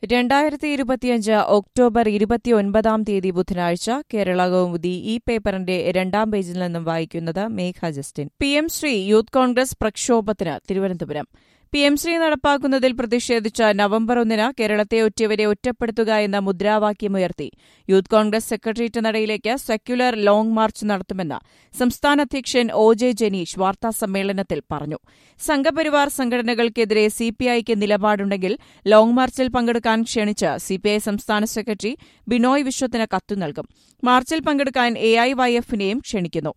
രണ്ടായിരത്തി ഇരുപത്തിയഞ്ച് ഒക്ടോബർ ഇരുപത്തിയൊൻപതാം തീയതി ബുധനാഴ്ച കേരള കൗമുദി ഈ പേപ്പറിന്റെ രണ്ടാം പേജിൽ നിന്നും വായിക്കുന്നത് Megha Justin P M Shri youth congress പ്രക്ഷോഭത്തിന് തിരുവനന്തപുരം പി എം ശ്രീ നടപ്പാക്കുന്നതിൽ പ്രതിഷേധിച്ച നവംബർ ഒന്നിന് കേരളത്തെ ഒറ്റവരെ ഒറ്റപ്പെടുത്തുക എന്ന മുദ്രാവാക്യമുയർത്തി യൂത്ത് കോൺഗ്രസ് സെക്രട്ടേറിയറ്റ് നടയിലേക്ക് സെക്യുലർ ലോങ് മാർച്ച് നടത്തുമെന്ന് സംസ്ഥാന അധ്യക്ഷൻ ഒ ജെ ജനീഷ് വാർത്താസമ്മേളനത്തിൽ പറഞ്ഞു സംഘപരിവാർ സംഘടനകൾക്കെതിരെ സിപിഐക്ക് നിലപാടുണ്ടെങ്കിൽ ലോങ് മാർച്ചിൽ പങ്കെടുക്കാൻ ക്ഷണിച്ച് സിപിഐ സംസ്ഥാന സെക്രട്ടറി ബിനോയ് വിശ്വത്തിന് കത്തു നൽകും മാർച്ചിൽ പങ്കെടുക്കാൻ എ ഐ വൈ എഫിനെയും ക്ഷണിക്കുന്നു